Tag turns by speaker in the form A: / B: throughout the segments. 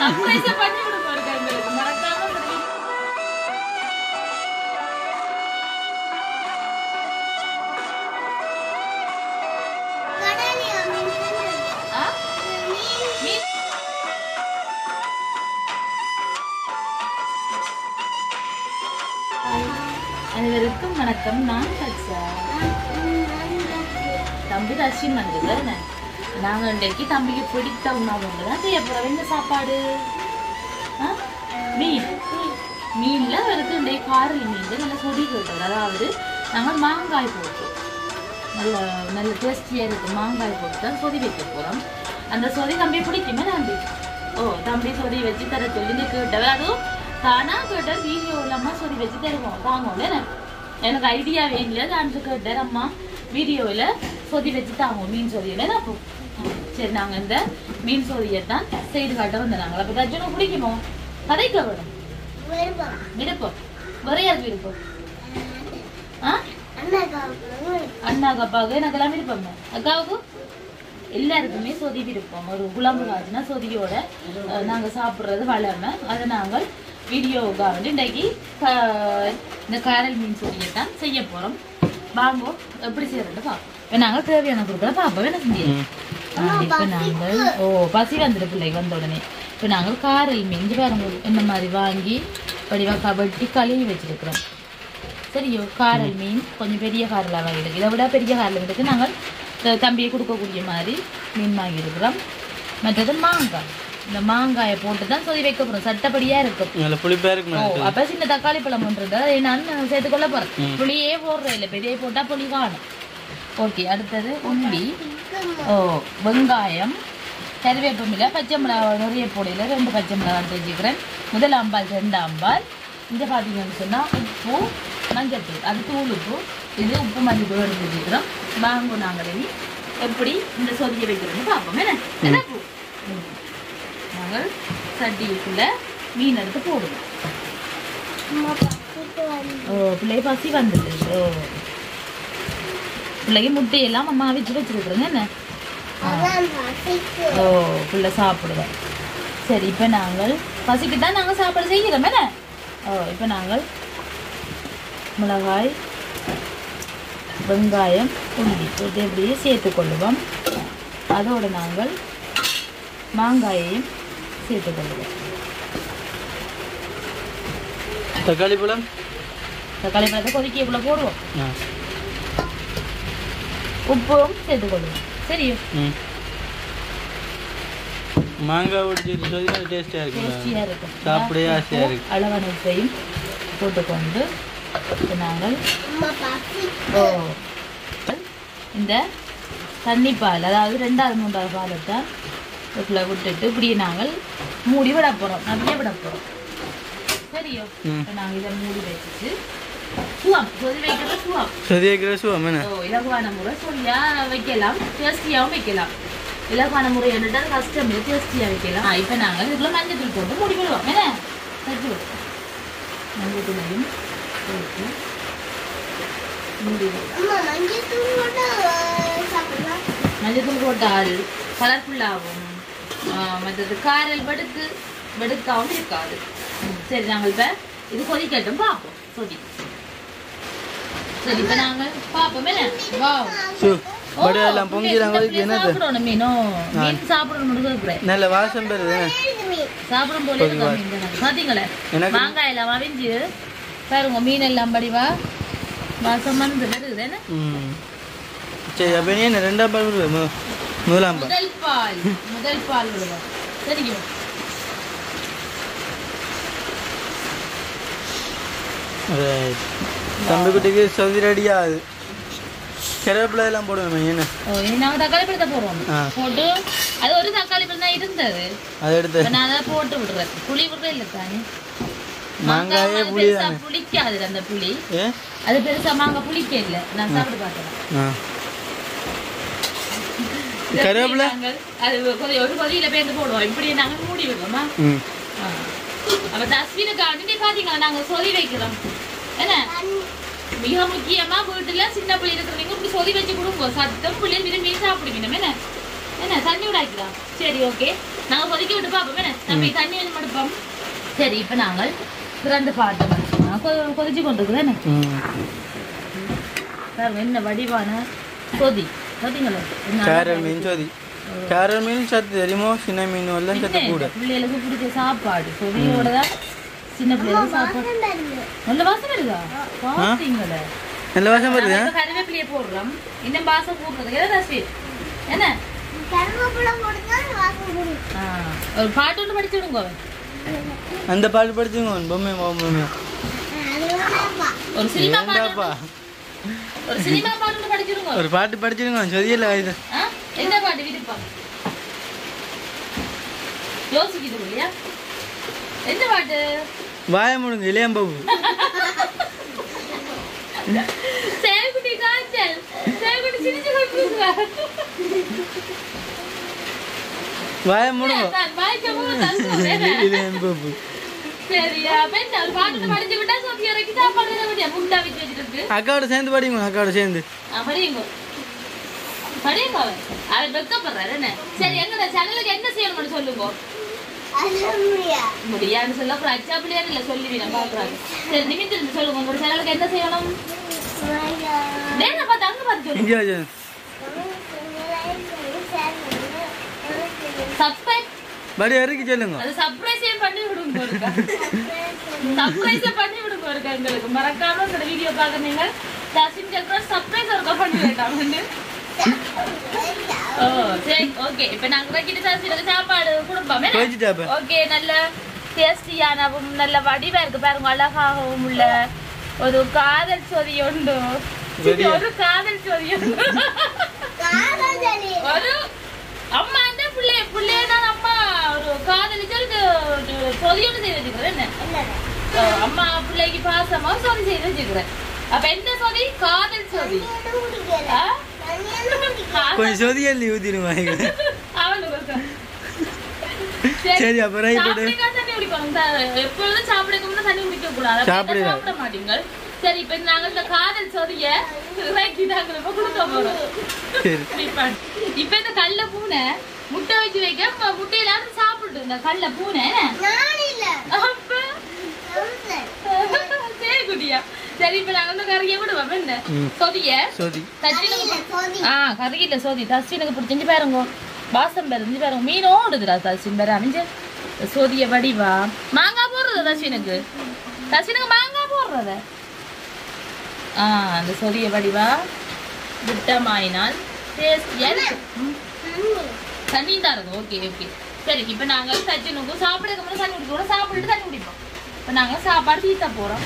A: Surprise ஆ பண்ணி கொடுப்போம் ஒரு கைங்களுக்கு. மறக்காம இந்த video- ஆ? மீன் அனைவருக்கும் வணக்கம் நான் சச்சா தம்பி ரஷ்யம் வந்தது நாங்கள் இன்றைக்கு தம்பிக்கு பிடித்த உணவு ஒன்று தான் செய்ய போகிறோம் என்ன சாப்பாடு ஆ? மீன் மீனில் அவருக்கு இன்றைக்கு காரில் மீன் நல்லா சொடி போட்டோம் அதாவது நாங்கள் மாங்காய் போட்டோம் நல்ல நல்ல டேஸ்டியாக இருக்குது மாங்காய் போட்டு தான் சொதி வைக்க போகிறோம் அந்த சொதி தம்பி பிடிக்குமே தம்பி ஓ தம்பி சொதி வச்சு தர சொல்லி நீ கேட்டவ அதுவும் தானா கேட்ட வீடியோ இல்லாம சொதி வச்சு தருவோம் தாங்க எனக்கு ஐடியாவே இல்லை நான் கேட்டேன் அம்மா வீடியோவில் சொதி வச்சு தாங்க மீன் சொதியில் நான் போ சரி நாங்கள் இந்த மீன் சொதியை தான் செய்து காட்ட வந்தோம் நாங்கள் அப்போ தச்சுனும் பிடிக்குமோ கதைக்க வேணும் விருப்பம் வேற யாருக்கு விருப்பம் ஆ அண்ணாக்கு அப்பாவுக்கு எனக்கு எல்லாம் விருப்பம் அக்காவுக்கு எல்லாருக்குமே சொதி விருப்பம் ஒரு குழம்பு காய்ச்சினா சொதியோட அஹ், நாங்க சாப்பிடுறது வளமை அதை நாங்கள் வீடியோவுக்காக வந்து இன்றைக்கு க- இந்த காரல் மீன் சொதியை தான் செய்ய போறோம் வாங்கோ எப்படி செய்யறது பார்ப்போம் இப்ப நாங்கள் தேவையான பொருட்களை பார்ப்போம் என்ன செஞ்சு இப்போ நாங்கள் ஓ பசி வந்துடு பிள்ளைக்கு வந்த உடனே இப்போ நாங்கள் காரல் மீன் இங்க பாருங்க இந்த மாதிரி வாங்கி வடிவா வெட்டி கழுவி வச்சிருக்கிறோம் சரியோ காரல் மீன் கொஞ்சம் பெரிய காரலாக வாங்கியிருக்கு இதை விட பெரிய காரில் இருக்கு நாங்கள் த- தம்பியை கொடுக்கக்கூடிய மாதிரி மீன் வாங்கியிருக்கிறோம் மற்றது மாங்காய் இந்த மாங்காயை போட்டு தான் சொல்லி வைக்க போகிறோம் சட்டப்படியாக இருக்கும்
B: நல்ல புளிப்பா இருக்கு
A: ஓ அப்போ சின்ன தக்காளி பழம் ஒன்று அதை நான் சேர்த்துக்கொள்ள போகிறேன் புளியே போடுறேன் இல்லை பெரிய போட்டால் புளி காணும் ஓகே அடுத்தது உள்ளி ஓ வெங்காயம் கருவேப்பமில்லை பச்சை மிளகாய் நிறைய போடையில் ரெண்டு பச்சை மிளகாய் எடுத்து வச்சுக்கிறேன் முதல் அம்பால் ரெண்டு அம்பால் இங்கே பார்த்தீங்கன்னு சொன்னால் உப்பு மஞ்சத்தூள் அது தூள் உப்பு இது உப்பு மஞ்சள் தூள் எடுத்து வச்சுக்கிறோம் வாங்க நாங்கள் இனி எப்படி இந்த சொதிய வைக்கிறோம்னு பார்ப்போம் என்ன என்ன பூ ம். நாங்கள் சட்டிக்குள்ள மீன் எடுத்து போடுவோம் ஓ பிள்ளை பசி வந்துட்டு ஓ பிள்ளைக்கு முட்டையெல்லாம் அம்மா அவிச்சு வச்சிருக்குறேங்க என்ன ஓ பிள்ளை சாப்பிடுவேன் சரி இப்போ நாங்கள் பசிக்கு தான் நாங்கள் சாப்பாடு செய்கிறோம் என்ன ஓ இப்போ நாங்கள் மிளகாய் வெங்காயம் உள்ளி போட்டு இப்படியே சேர்த்து கொள்ளுவோம் அதோடு நாங்கள் மாங்காயையும் சேர்த்து கொள்ளுவோம்
B: தக்காளி பழம்
A: தக்காளி பழத்தை கொதிக்கக்குள்ள போடுவோம்
B: ஆ
A: உப்பும் சேர்த்து கொள்ளுவோம் சரியோ
B: ம் மாங்காய் ஒடிச்சு சொல்லி டேஸ்டாக இருக்குங்களா
A: டேஸ்டியாக இருக்கும்
B: சாப்பிடவே ஆசையாக இருக்கு
A: அளவான உப்பையும் போட்டுக்கொண்டு இப்ப நாங்கள் ஓ இந்த தண்ணி பால் அதாவது ரெண்டாவது மூன்றாவது பாலை தான் இதுக்குள்ள விட்டுட்டு இப்படியே நாங்கள் மூடி விட போகிறோம் நிறைய விட போகிறோம் சரியோ
B: ம்.
A: இப்போ நாங்கள் இதை மூடி வச்சுட்டு சுவம் கொதி வைக்கிறது சுவம்
B: சரி வைக்கிற சுவம் என்ன
A: ஓ இலகுவான முறை சொல்லியா வைக்கலாம் டேஸ்டியாகவும் வைக்கலாம் இலகுவான முறை என்னட்டா கஷ்டம் இல்லை டேஸ்டியாக வைக்கலாம் இப்போ நாங்கள் இதுக்குள்ள மஞ்சள் தூள் போட்டு மூடி விடுவோம் என்ன தட்டி விடுவோம் மஞ்சள் தூளையும் போட்டு மூடி விடுவோம் மஞ்சள் தூள் போட்டால் கலர்ஃபுல்லாகும் மற்றது காரல் வெடுக்கு வெடுக்காவும் இருக்காது ம், சரி நாங்கள் இப்போ இது கொதிக்கட்டும் பார்ப்போம் கொதி சரி இப்போ நாங்கள் பார்ப்போம் என்ன வாவ்
B: சு
A: ஓ,
B: படையெல்லாம் பொங்கிலாம்
A: இந்த
B: கொதிக்கு
A: பிள்ளை
B: என்னது
A: சாப்பிடணும் மீனோ மீன் சாப்பிடணும்னு கேட்குறேன்
B: நல்ல வாசம் பெறுது என்ன?
A: சாப்பிடும் போல இருக்கா மீன் எனக்கு. பாத்தீங்களே
B: எனக்கு-
A: மாங்காய் எல்லாம் அவிஞ்சு பாருங்க மீன் எல்லாம் படிவா வாசம் வந்து வருது என்ன
B: ம் சரி அப்போ நீ என்ன ரெண்டாம் பால் விடுவேன் மு முதலாம் பால்
A: முதல் பால் முதல் பால் விடுவோம் சரிங்க
B: Right. தம்பி குட்டிக்கு சொதி ரெடியாகுது கருவேப்பிலை எல்லாம் போடுவேன் என்ன
A: ஓ இனி நாங்க தக்காளி பழத்தை போடுவோம்
B: ஆ.
A: போட்டு அது ஒரு தக்காளி பழம் தான் இருந்தது
B: அதை எடுத்து
A: இப்ப நான் அதை போட்டு விடுறேன் புளி விடுறேன் இல்லை தானே
B: மாங்காயே
A: மாங்காய்
B: புளி
A: பெருசா
B: தானே
A: புளிக்காது அந்த புளி
B: ஏ
A: அது பெருசா மாங்காய் புளிக்க இல்லை நான் சாப்பிட்டு பார்த்தேன்
B: ஆ கருவேப்பிலை
A: நாங்கள் அது கொதி ஒரு கொதியில பேருந்து போடுவோம் இப்படி நாங்க மூடி விடுவோமா
B: ம்
A: ஆ. அப்ப தஸ்வினுக்காக நீங்க பாத்தீங்களா நாங்க சொல்லி வைக்கிறோம் என்ன மிக முக்கியமா வீட்டுல சின்ன பிள்ளை இருக்கிறவங்க இப்படி சொல்லி வச்சு கொடுங்க சத்தம் பிள்ளை விரும்பி சாப்பிடுவீங்க என்ன என்ன தண்ணி விடாக்கலாம் சரி ஓகே நாங்க கொதிக்க விட்டு பார்ப்போம் என்ன தம்பி தண்ணி வந்து மடுப்போம் சரி இப்ப நாங்கள் திறந்து பார்த்து கொ- கொதிச்சு கொண்டிருக்குது என்ன
B: ம்
A: பாருங்க என்ன வடிவான கொதி கொதிங்களே என்ன
B: கேரல் மீன் சோதி கேரல் மீன் சத்து தெரியுமோ சின்ன மீன் எல்லாம் சத்து
A: என்ன
B: கூட
A: இந்த பிள்ளைகளுக்கு பிடிச்ச சாப்பாடு கொதியோட தான் சின்ன பிள்ளைகளுக்கு சாப்பாடு நல்ல வாசம் வருதா பாத்தீங்களே
B: நல்ல வாசம் வருது
A: நாங்க இப்ப கருவேப்பிலையை போடுறோம் இன்னும் வாசம் கூடுறதுக்கு என்ன தஸ்வீர் என்ன ஆ, ஒரு பாட்டு ஒன்று படிச்சு விடுங்க
B: அந்த பாட்டு படிச்சுங்க பொம்மை பொம்மை
A: ஒரு சினிமா பாட்டு
B: ஏண்டாப்பா
A: ஒரு சினிமா பாட்டு ஒன்று படிச்சிருங்க
B: ஒரு பாட்டு படிச்சிருங்க சொதியில இது
A: ஆ? எந்த பாட்டு விருப்பம் யோசிக்குது இல்லையா எந்த பாட்டு
B: வாய முடுங்க இளையம்பாபு
A: சேகுட்டி காய்ச்சல் சேகுட்டி சிரிச்சு கொண்டிருக்கிறா
B: வாய முடுங்க
A: நான் வாய்க்க போக தந்துடுறேன்.
B: இளையம்பாபு
A: சரியா பெண் ஒரு பாட்டு படிச்சு விட்டா சோத்தி இறக்கி சாப்பாடு தர முடியாது முட்டா வச்சு வச்சிருக்கு
B: அக்காவோட சேர்ந்து படிங்க அக்காவோட சேர்ந்து
A: ஆ, படியுங்க படியுங்க அவன் அவன் வெக்கப்படுறாரு என்ன சரி எங்கட சேனலுக்கு என்ன செய்யணும்னு சொல்லுங்க முடியாதுன்னு சொல்ல அப்புறம் அச்சா பிள்ளையான்னு இல்ல சொல்லி நான் பாக்குறாங்க சரி நிமிந்து இருந்து சொல்லுங்க உங்களோட சேனலுக்கு என்ன செய்யணும் நேர பார்த்து அங்க பார்த்து சொல்லுங்க
B: இங்கே வச்சு
A: சப்ஸ்கிரைப்
B: படி இறக்கி சொல்லுங்க
A: அது சர்ப்ரைஸே பண்ணி விடுங்க ஒருக்கா சர்ப்ரைஸே பண்ணி விடுங்க ஒருக்கா எங்களுக்கு மறக்காம உங்களோட வீடியோ பாக்குறீங்க தசின் சக்கரம் சர்ப்ரைஸ் ஒருக்கா பண்ணி வேண்டாம் ஓ சரி ஓகே இப்போ நாங்க வைக்கிட்டு தசினுக்கு சாப்பாடு கொடுப்போம்
B: போயிடுச்சாப்ப
A: ஓகே நல்ல டேஸ்டியானவும் நல்ல வடிவா இருக்கு பாருங்க அழகாகவும் உள்ள ஒரு காதல் சொதி உண்டு
B: சரியா?
A: ஒரு காதல் சொதி உண்டு ஒரு அம்மா அந்த பிள்ளை பிள்ளைய தான் அம்மா ஒரு காதலிச்சு ஒரு சொதியோடு செய்து வச்சுக்கிறேன் என்ன அஹ் அம்மா பிள்ளைக்கு பாசமா சொதி செய்து வச்சுக்கிறேன் அப்ப என்ன சொதி காதல் சொதி ஆ? காதல்
B: கொஞ்சம் சொதி எழுதி ஊத்திடுங்க வாய்க்கு.
A: அவளுக்கு ஒரு
B: சரி அப்ப ரைட்
A: சாப்பிடுங்க, தண்ணி குடிக்கணும். த- எப்பொழுதும் சாப்பிடுறதுக்கு முன்ன தண்ணி குடிக்க கூடாது. அப்ப
B: சாப்பிடுங்க.
A: என்ன சாப்பிட மாட்டீங்க. சரி இப்ப நாங்க இந்த காதல் சொரிய இறக்கி நாங்க இப்ப கொடுக்க போறோம்.
B: சரி
A: இப்ப இப்ப இந்த கல்ல பூனை முட்டை வச்சு வைக்க ம- முட்டையிலாவது சாப்பிட்டு இந்த கல்ல பூனை அப்ப சரி குட்டியா சரி இப்ப நாங்க வந்து கறிய விடுவோம் என்ன
B: ம்.
A: சொதிய
B: சொதி
A: தச்சினுக்கு ஆ கறியில சோதி தச்சினுக்கு பிடிச்சிஞ்சு பாருங்க வாசம் பெருஞ்சு பாருங்க மீன் ஓடுதுடா தச்சின் பேர் அமைஞ்சு சோதிய வடிவா மாங்காய் போடுறது தச்சினுக்கு தச்சினுக்கு மாங்காய் போடுறத ஆ அந்த சோதிய வடிவா விட்டமாயினால் டேஸ்டியா இருக்கு ம். தண்ணி தான் இருக்கும் ஓகே ஓகே சரி இப்போ நாங்கள் தச்சினுக்கும் சாப்பிடுறதுக்கு முன்னாடி தண்ணி குடிக்கிறோம் சாப்பிட்டுட்டு தண்ணி குடிப்போம் இப்போ நாங்கள் சாப்பாடு தீத்த போறோம்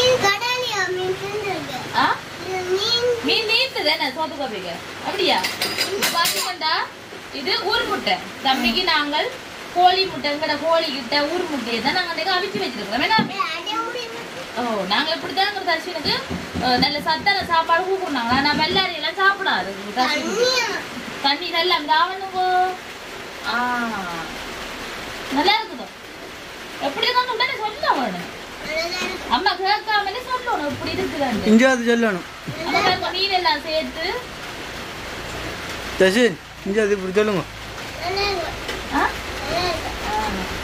A: ஆ மீன் நீட்டு தானே சோத்து கோப்பைக்கு அப்படியா பாத்தீங்கண்டா இது ஊர் முட்டை தம்பிக்கு நாங்கள் கோழி முட்டை எங்கட கோழி கிட்ட ஊர் முட்டையை தான் நாங்க அன்னைக்கு அவிச்சு வச்சிருக்கிறோம் ஏன்னா ஓ நாங்க இப்படிதான் எங்க தர்ஷனுக்கு அஹ், நல்ல சத்தான சாப்பாடு கூப்பிடுறாங்க ஆனா வெள்ளாரி எல்லாம் சாப்பிடாது தர்ஷனுக்கு. தண்ணி நல்லா அந்த அவனுக்கு ஆ நல்லா இருக்குதோ எப்படி இருக்கான்னு உடனே சொல்ல வேணும் அம்மா கேட்காமலே சொல்லணும் இப்படி இருக்குதான்னு
B: இங்கே அது சொல்லணும்
A: அம்மா பாருங்க, மீன் எல்லாம் சேர்த்து
B: தசின் இங்கே அது இப்படி சொல்லுங்க
A: ஆ? ஆ.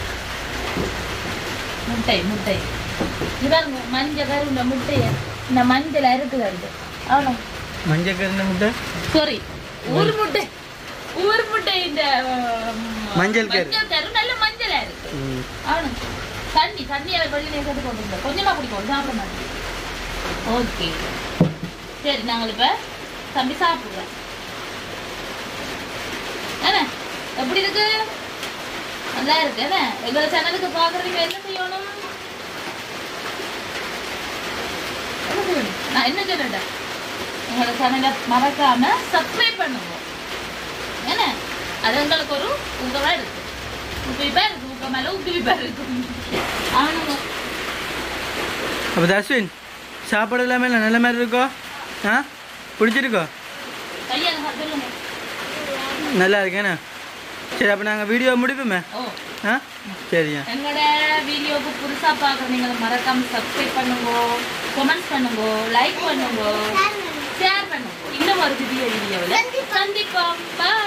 A: முட்டை முட்டை இது பாருங்க மஞ்சள் கரு இந்த முட்டைய இந்த மஞ்சள் இருக்குது அது ஆனா
B: மஞ்சள் கருந்த முட்டை
A: சாரி ஊர் முட்டை ஊர் முட்டை இந்த உம்,
B: மஞ்சள் கரு.
A: மஞ்சள் கரு நல்ல மஞ்சளா இருக்கு
B: ம்.
A: ஆனா தண்ணி தண்ணி அவர் வெளியில சேர்த்து கொண்டு கொஞ்சமா குடிக்கும் சாப்பிட மாட்டேன் ஓகே சரி நாங்கள் இப்ப தம்பி சாப்பிடுறோம் என்ன எப்படி இருக்கு நல்லா இருக்கு என்ன எங்க சேனலுக்கு பாக்குறதுக்கு என்ன செய்யணும் என்ன செய்யணும் நான் என்ன சொல்றேன் எங்களோட சேனலை மறக்காம சப்ஸ்கிரைப் பண்ணுங்க என்ன அது எங்களுக்கு ஒரு ஊக்கமா இருக்கு ஊக்குவிப்பா இருக்கு ஊக்கம் மேல ஊக்குவிப்பா இருக்கு ஆனுங்க
B: அப்போ தஸ்வின் சாப்பாடு எல்லாமே நல்ல மாதிரி இருக்கோ ஆ பிடிச்சிருக்கோ
A: கையால சொல்லுங்க
B: நல்லா இருக்கேண்ணா சரி அப்போ நாங்கள் வீடியோ முடிப்போமே
A: ஓ
B: ஆ சரியா
A: எங்களோட வீடியோக்கு புதுசா பாக்குறீங்க மறக்காம சப்ஸ்கிரைப் பண்ணுங்க கமெண்ட்ஸ் பண்ணுங்க லைக் பண்ணுங்க ஷேர் பண்ணுங்க இன்னும் ஒரு புதிய வீடியோவில் சந்திப்போம் Bye.